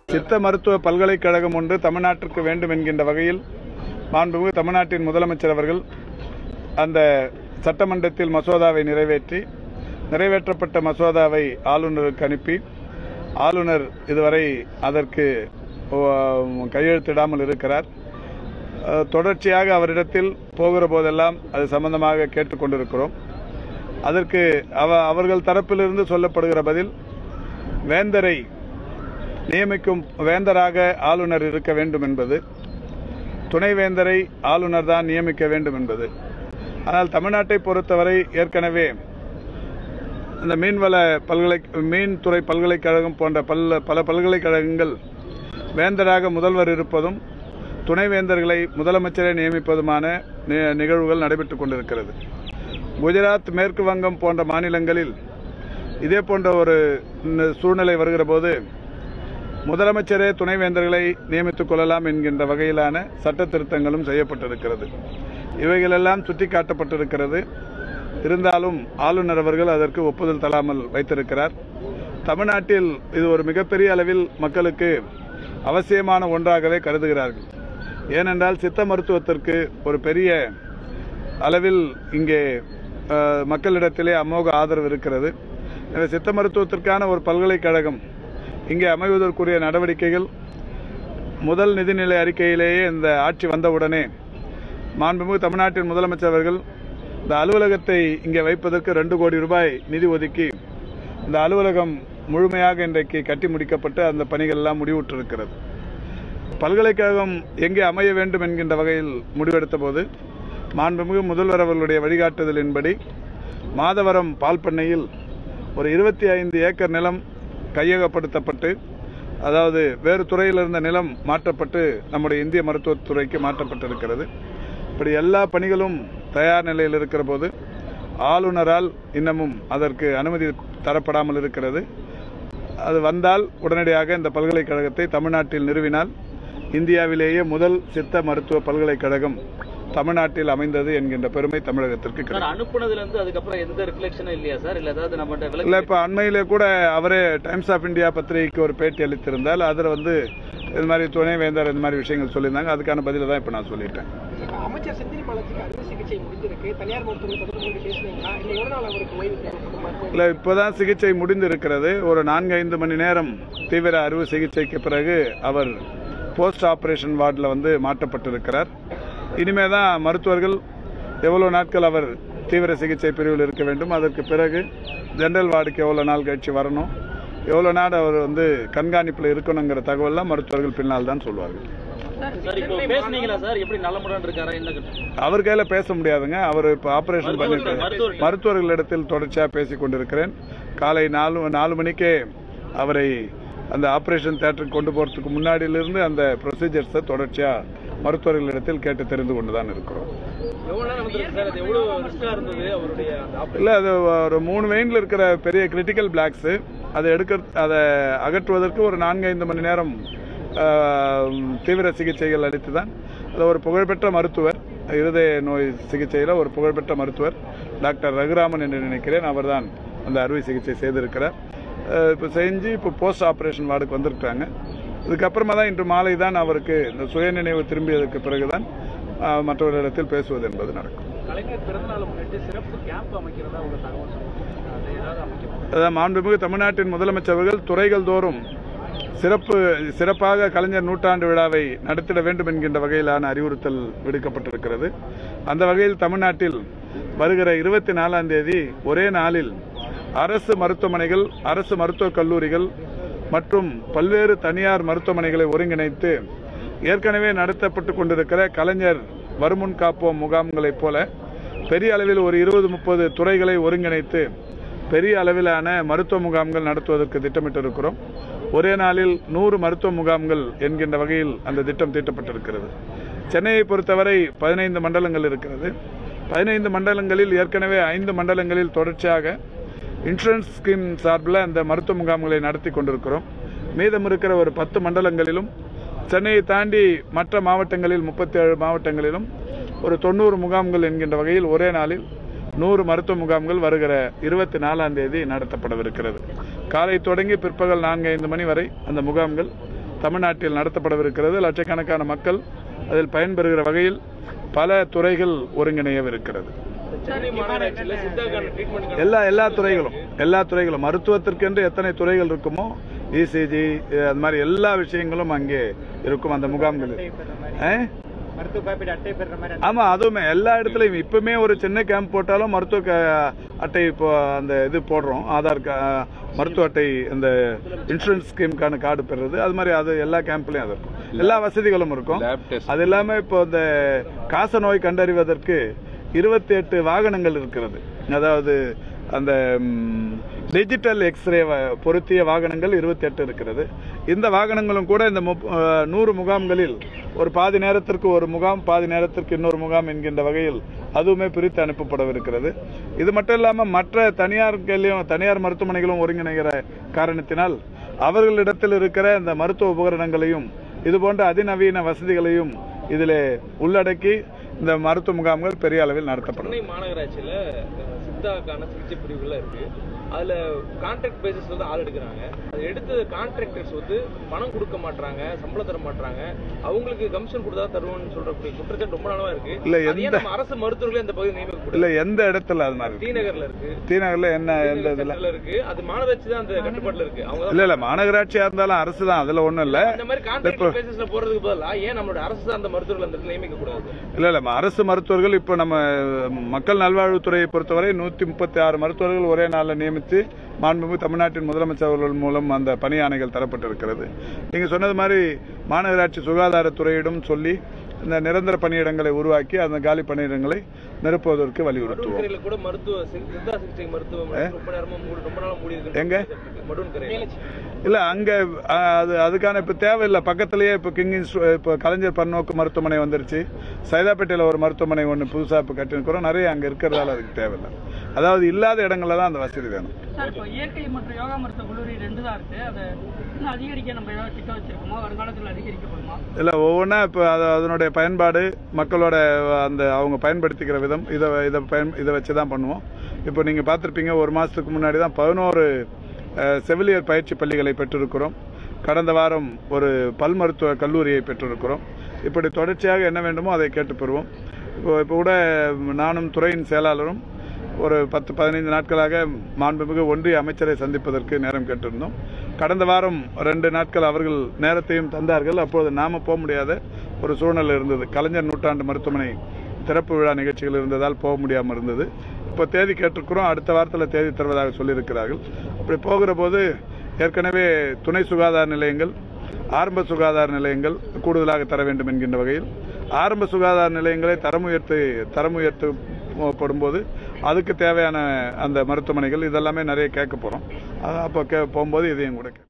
சித்த மருத்துவ பல்கலைக்கழகம் ஒன்று தமிழ்நாட்டிற்கு வேண்டும் என்கின்ற வகையில் மாண்புமிகு தமிழ்நாட்டின் முதலமைச்சர் அவர்கள் அந்த சட்டமன்றத்தில் மசோதாவை நிறைவேற்றி நிறைவேற்றப்பட்ட மசோதாவை ஆளுநருக்கு அனுப்பி ஆளுநர் இதுவரை அதற்கு ஓ, கையெழுத்திடாமல் இருக்கிறார் அஹ், தொடர்ச்சியாக அவரிடத்தில் போகிற போதெல்லாம் அது சம்பந்தமாக கேட்டுக்கொண்டிருக்கிறோம் அதற்கு அவ அவர்கள் தரப்பிலிருந்து சொல்லப்படுகிற பதில் வேந்தரை நியமிக்கும் வேந்தராக ஆளுநர் இருக்க வேண்டும் என்பது துணைவேந்தரை ஆளுநர் தான் நியமிக்க வேண்டும் என்பது ஆனால் தமிழ்நாட்டை பொறுத்தவரை ஏற்கனவே இந்த மீன்வள பல்கலை மீன்துறை பல்கலைக்கழகம் போன்ற பல்ல பல பல்கலைக்கழகங்கள் வேந்தராக முதல்வர் இருப்பதும் துணைவேந்தர்களை முதலமைச்சரை நியமிப்பதுமான நி- நிகழ்வுகள் நடைபெற்றுக் கொண்டிருக்கிறது குஜராத் மேற்கு வங்கம் போன்ற மாநிலங்களில் இதே போன்ற ஒரு ந- சூழ்நிலை வருகிற போது முதலமைச்சரே துணைவேந்தர்களை நியமித்துக் கொள்ளலாம் என்கின்ற வகையிலான சட்ட திருத்தங்களும் செய்யப்பட்டிருக்கிறது இவைகளெல்லாம் சுட்டிக்காட்டப்பட்டிருக்கிறது இருந்தாலும் ஆளுநர் அவர்கள் அதற்கு ஒப்புதல் தராமல் வைத்திருக்கிறார் தமிழ்நாட்டில் இது ஒரு மிகப்பெரிய அளவில் மக்களுக்கு அவசியமான ஒன்றாகவே கருதுகிறார்கள் ஏனென்றால் சித்த மருத்துவத்திற்கு ஒரு பெரிய அளவில் இங்கே அஹ், மக்களிடத்திலே அமோக ஆதரவு இருக்கிறது எனவே சித்த மருத்துவத்திற்கான ஒரு பல்கலைக்கழகம் இங்கே அமைவதற்குரிய நடவடிக்கைகள் முதல் நிதிநிலை அறிக்கையிலேயே இந்த ஆட்சி வந்தவுடனே மாண்புமிகு தமிழ்நாட்டின் முதலமைச்சர் அவர்கள் இந்த அலுவலகத்தை இங்கே வைப்பதற்கு ரெண்டு கோடி ரூபாய் நிதி ஒதுக்கி இந்த அலுவலகம் முழுமையாக இன்றைக்கு கட்டி முடிக்கப்பட்டு அந்த பணிகள் எல்லாம் முடிவுற்றிருக்கிறது பல்கலைக்கழகம் எங்கே அமைய வேண்டும் என்கின்ற வகையில் முடிவெடுத்த போது மாண்புமிகு முதல்வர் அவர்களுடைய வழிகாட்டுதலின்படி மாதவரம் பால் பண்ணையில் ஒரு இருபத்தி ஐந்து ஏக்கர் நிலம் கையகப்படுத்தப்பட்டு அதாவது வேறு துறையில் இருந்த நிலம் மாற்றப்பட்டு நம்முடைய இந்திய மருத்துவத்துறைக்கு மாற்றப்பட்டிருக்கிறது இப்படி எல்லா பணிகளும் தயார் நிலையில் இருக்கிற போது ஆளுநரால் இன்னமும் அதற்கு அனுமதி தரப்படாமல் இருக்கிறது அது வந்தால் உடனடியாக இந்த பல்கலைக்கழகத்தை தமிழ்நாட்டில் நிறுவினால் இந்தியாவிலேயே முதல் சித்த மருத்துவ பல்கலைக்கழகம் தமிழ்நாட்டில் அமைந்தது என்கின்ற பெருமை தமிழகத்திற்கு சார் கிடைக்கும் அனுப்புனதுல இருந்து அதுக்கப்புறம் எந்த ரிஃப்ளெக்ஷனும் இல்லையா சார் இல்ல ஏதாவது நம்மகிட்ட இல்ல விலக்கு இப்ப அண்மையிலே கூட அவரே டைம்ஸ் ஆஃப் இந்தியா பத்திரிகைக்கு ஒரு பேட்டி அளித்திருந்தால் அதுல வந்து இது மாதிரி துணைவேந்தர் இந்த மாதிரி விஷயங்கள் சொல்லியிருந்தாங்க அதுக்கான பதில தான் இப்ப நான் சொல்லிட்டேன் அமைச்சர் செந்தில் பாலாஜிக்கு அறுவை சிகிச்சை முடிஞ்சிருக்கு தனியார் மருத்துவமனை தொடர்பு கொண்டு பேசுனீங்களா இல்லை எவ்வளவு நாள் அவருக்கு ஓய்வு தேவைப்படும் மருத்துவ இல்ல இப்பதான் சிகிச்சை முடிந்திருக்கிறது ஒரு நான்கு ஐந்து மணி நேரம் தீவிர அறுவை சிகிச்சைக்கு பிறகு அவர் போஸ்ட் ஆபரேஷன் வார்டில் வந்து மாற்றப்பட்டிருக்கிறார் இனிமே தான் மருத்துவர்கள் எவ்வளவு நாட்கள் அவர் தீவிர சிகிச்சை பிரிவில் இருக்க வேண்டும் அதற்கு பிறகு ஜெனரல் வார்டுக்கு எவ்வளவு நாள் கழிச்சு வரணும் எவ்வளவு நாள் அவர் வந்து கண்காணிப்பில் இருக்கணுங்கிற தகவல்லாம் மருத்துவர்கள் பின்னால் தான் சொல்வார்கள் சார் இப்போ பேசுனீங்களா சார் எப்படி நலமுடன் இருக்காரா என்ன கட்டு- அவர் கையில பேச முடியாதுங்க அவர் இப்ப ஆபரேஷன் மருத்துவர்கள், பண்ணிருக்காரு மருத்துவர்கள். மருத்துவர்களிடத்தில் தொடர்ச்சியா பேசிக் கொண்டிருக்கிறேன் காலை நாலு நாலு மணிக்கே அவரை அந்த ஆபரேஷன் தியேட்டருக்கு கொண்டு போறதுக்கு முன்னாடியிலிருந்து அந்த ப்ரொசீஜர்ஸை தொடர்ச்சியா மருத்துவர்களிடத்தில் கேட்டு தெரிந்து கொண்டுதான் இருக்கிறோம் எவ்வளவு நேரம் வந்திருக்கு சார் அது எவ்வளவு ரிஸ்கா இருந்தது அவருடைய அந்த operation? இல்ல அது ஒரு மூணு வெயின்ல இருக்கிற பெரிய கிரிட்டிக்கல் பிளாக்ஸ் அதை எடுக்க அதை அகற்றுவதற்கு ஒரு நான்கு ஐந்து மணி நேரம் ஆஹ், தீவிர சிகிச்சைகள் அளித்து தான் அது ஒரு புகழ்பெற்ற மருத்துவர் இருதய நோய் சிகிச்சையில் ஒரு புகழ்பெற்ற மருத்துவர் டாக்டர் ரகுராமன் என்று நினைக்கிறேன் அவர்தான் அந்த அறுவை சிகிச்சை செய்திருக்கிறார் ஆஹ், இப்போ செஞ்சு இப்போ போஸ்ட் ஆபரேஷன் வார்டுக்கு வந்திருக்காங்க இதுக்கப்புறமா தான் இன்று மாலை தான் அவருக்கு இந்த சுயநினைவு திரும்பியதற்கு பிறகுதான் ஆஹ், மற்றவர்களிடத்தில் பேசுவது என்பது நடக்கும் கலைஞர் பிறந்தநாளை முன்னிட்டு சிறப்பு கேம்ப் அமைக்கிறதா ஒரு தகவல் சொல்லியிருக்காங்க. அது ஏதாவது அமைக்கும் அதாவது மாண்புமிகு தமிழ்நாட்டின் முதலமைச்சர் அவர்கள் துறைகள் தோறும் சிறப்பு சிறப்பாக கலைஞர் நூற்றாண்டு விழாவை நடத்திட வேண்டும் என்கின்ற வகையிலான அறிவுறுத்தல் விடுக்கப்பட்டிருக்கிறது அந்த வகையில் தமிழ்நாட்டில் வருகிற இருபத்தி நாலாம் தேதி ஒரே நாளில் அரசு மருத்துவமனைகள் அரசு மருத்துவக் கல்லூரிகள் மற்றும் பல்வேறு தனியார் மருத்துவமனைகளை ஒருங்கிணைத்து ஏற்கனவே நடத்தப்பட்டு கொண்டிருக்கிற கலைஞர் வருமுன் காப்போம் முகாம்களைப் போல பெரிய அளவில் ஒரு இருபது முப்பது துறைகளை ஒருங்கிணைத்து பெரிய அளவிலான மருத்துவ முகாம்கள் நடத்துவதற்கு திட்டமிட்டிருக்கிறோம் ஒரே நாளில் நூறு மருத்துவ முகாம்கள் என்கின்ற வகையில் அந்த திட்டம் தீட்டப்பட்டிருக்கிறது சென்னையை பொறுத்தவரை பதினைந்து மண்டலங்கள் இருக்கிறது பதினைந்து மண்டலங்களில் ஏற்கனவே ஐந்து மண்டலங்களில் தொடர்ச்சியாக இன்சூரன்ஸ் ஸ்கீம் சார்பில் அந்த மருத்துவ முகாம்களை நடத்தி கொண்டிருக்கிறோம் மீதம் இருக்கிற ஒரு பத்து மண்டலங்களிலும் சென்னையை தாண்டி மற்ற மாவட்டங்களில் முப்பத்தி ஏழு மாவட்டங்களிலும் ஒரு தொண்ணூறு முகாம்கள் என்கின்ற வகையில் ஒரே நாளில் நூறு மருத்துவ முகாம்கள் வருகிற இருபத்தி நாலாம் தேதி நடத்தப்படவிருக்கிறது காலை தொடங்கி பிற்பகல் நான்கு ஐந்து மணி வரை அந்த முகாம்கள் தமிழ்நாட்டில் நடத்தப்படவிருக்கிறது லட்சக்கணக்கான மக்கள் அதில் பயன்பெறுகிற வகையில் பல துறைகள் ஒருங்கிணையவிருக்கிறது சென்னை மாநகராட்சியில சித்தாக்கான ட்ரீட்மெண்ட் எல்லா எல்லா துறைகளும் எல்லா துறைகளும் மருத்துவத்திற்கென்று எத்தனை துறைகள் இருக்குமோ இசிஜி அது மாதிரி எல்லா விஷயங்களும் அங்கே இருக்கும் அந்த முகாம்களில் ஆ? மருத்துவ காப்பீடு அட்டை பெற மாதிரி ஆமா அதுவுமே எல்லா இடத்துலயும் இப்பவுமே ஒரு சின்ன கேம்ப் போட்டாலும் மருத்துவ க- அட்டை இப்போ அந்த இது போடுறோம் ஆதார் கா- மருத்துவ அட்டை இந்த இன்சூரன்ஸ் ஸ்கீமுக்கான கார்டு பெறுறது அது மாதிரி அது எல்லா கேம்ப்லயும் அது இருக்கும் எல்லா வசதிகளும் இருக்கும் அது இல்லாம இப்போ இந்த காச நோய் கண்டறிவதற்கு இருபத்தி எட்டு வாகனங்கள் இருக்கிறது அதாவது அந்த டிஜிட்டல் எக்ஸ்ரே பொருத்திய வாகனங்கள் இருபத்தி எட்டு இருக்கிறது இந்த வாகனங்களும் கூட இந்த முப்- அஹ், நூறு முகாம்களில் ஒரு பாதி நேரத்திற்கு ஒரு முகாம் பாதி நேரத்திற்கு இன்னொரு முகாம் என்கின்ற வகையில் அதுவுமே பிரித்து அனுப்பப்படவிருக்கிறது இது மட்டும் இல்லாமல் மற்ற தனியார்களையும் தனியார் மருத்துவமனைகளும் ஒருங்கிணைகிற காரணத்தினால் அவர்களிடத்தில் இருக்கிற இந்த மருத்துவ உபகரணங்களையும் இது போன்ற அதிநவீன வசதிகளையும் இதிலே உள்ளடக்கி இந்த மருத்துவ முகாம்கள் பெரிய அளவில் நடத்தப்படும் சென்னை மாநகராட்சியில சித்தாக்கான சிகிச்சை பிரிவுகள்லாம் இருக்கு அதுல கான்ட்ராக்ட் பேசிஸ்ல தான் ஆள் எடுக்கிறாங்க அது எடுத்த கான்ட்ராக்டர்ஸ் வந்து பணம் கொடுக்க மாட்டாங்க சம்பளம் தர மாட்டாங்க அவங்களுக்கு கமிஷன் கொடுத்தா தருவோம்னு சொல்ற குற்றச்சாட்டு ரொம்ப நாளா இருக்கு இல்ல, அது ஏன் எந்த- நம்ம அரசு மருத்துவர்களே இந்த பகுதி நியமிக்க இல்ல எந்த இடத்துல அது மாதிரி டி நகர்ல இருக்கு டி நகர்ல என்ன எந்த இதுல சென்டர்ல இருக்கு அது மாநகராட்சி தான் அந்த கட்டுப்பாட்டுல இருக்கு அவங்க தான் இல்ல இல்ல மாநகராட்சியா இருந்தாலும் அரசு தான் அதுல ஒண்ணும் இல்ல இந்த மாதிரி கான்ட்ராக்ட் பேசிஸ்ல போறதுக்கு பதிலா ஏன் நம்மளோட அரசு தான் அந்த மருத்துவர்கள் அந்த இடத்துல நியமிக்க கூடாது இல்ல இல்ல அரசு மருத்துவர்கள் இப்போ நம்ம மக்கள் நல்வாழ்வுத்துறையை பொறுத்தவரை நூத்தி முப்பத்தி ஆறு மருத்துவர்கள் ஒரே நாள்ல நியமித்து மாண்புமிகு தமிழ்நாட்டின் முதலமைச்சர் அவர்கள் மூலம் அந்த பணி ஆணைகள் தரப்பட்டிருக்கிறது நீங்க சொன்னது மாதிரி மாநகராட்சி சுகாதாரத்துறையிடம் சொல்லி இந்த நிரந்தர பணியிடங்களை உருவாக்கி அந்த காலி பணியிடங்களை நிரப்புவதற்கு வலியுறுத்துவோம் மடுவன்கரையில கூட மருத்துவ சி- சித்தா சிகிச்சை மருத்துவமனை ரொம்ப நேரமா மூடி ரொம்ப நாளா மூடி இருக்கு எங்க? மடுவன்கரையில இல்ல அங்க அஹ், அது அதுக்கான இப்ப தேவையில்லை பக்கத்திலேயே இப்ப கிங் இன்ஸ்டு இப்போ கலைஞர் பன்னோக்கு மருத்துவமனை வந்துருச்சு சைதாப்பேட்டையில ஒரு மருத்துவமனை ஒன்று புதுசா இப்ப கட்டிருக்கிறோம் நிறைய அங்க இருக்கிறதால அதுக்கு தேவையில்லை அதாவது இல்லாத இடங்கள்ல தான் அந்த வசதி வேணும் சார் இப்போ இயற்கை மற்றும் யோகா மருத்துவ கல்லூரி ரெண்டு தான் இருக்கு அதை இன்னும் அதிகரிக்க நம்ம ஏதாவது திட்டம் வச்சிருக்கோமா வருங்காலத்தில் அதிகரிக்கப்படுமா இல்ல ஒவ்வொன்றா இப்போ அது அதனுடைய பயன்பாடு மக்களோட அந்த அவங்க பயன்படுத்திக்கிற விதம் இதை இதை பயன் இதை வச்சு தான் பண்ணுவோம் இப்போ நீங்கள் பார்த்துருப்பீங்க ஒரு மாதத்துக்கு முன்னாடி தான் பதினோரு அஹ், செவிலியர் பயிற்சி பள்ளிகளை பெற்றிருக்கிறோம் கடந்த வாரம் ஒரு பல் மருத்துவ கல்லூரியை பெற்றிருக்கிறோம் இப்படி தொடர்ச்சியாக என்ன வேண்டுமோ அதை கேட்டு பெறுவோம் இப்போ இப்போ கூட நானும் துறையின் செயலாளரும் ஒரு பத்து பதினைந்து நாட்களாக மாண்புமிகு ஒன்றிய அமைச்சரை சந்திப்பதற்கு நேரம் கேட்டிருந்தோம் கடந்த வாரம் ரெண்டு நாட்கள் அவர்கள் நேரத்தையும் தந்தார்கள் அப்போது நாம போக முடியாத ஒரு சூழ்நிலை இருந்தது கலைஞர் நூற்றாண்டு மருத்துவமனை திறப்பு விழா நிகழ்ச்சிகள் இருந்ததால் போக முடியாமல் இருந்தது இப்போ தேதி கேட்டிருக்கிறோம் அடுத்த வாரத்தில் தேதி தருவதாக சொல்லியிருக்கிறார்கள் அப்படி போகிற போது ஏற்கனவே துணை சுகாதார நிலையங்கள் ஆரம்ப சுகாதார நிலையங்கள் கூடுதலாக தர வேண்டும் என்கின்ற வகையில் ஆரம்ப சுகாதார நிலையங்களை தரம் உயர்த்தி தரம் உயர்த்தப்படும்போது அதுக்கு தேவையான அந்த மருத்துவமனைகள் இதெல்லாமே நிறைய கேட்க போகிறோம் அப்போ கே போகும்போது இதையும் கூட கேட்க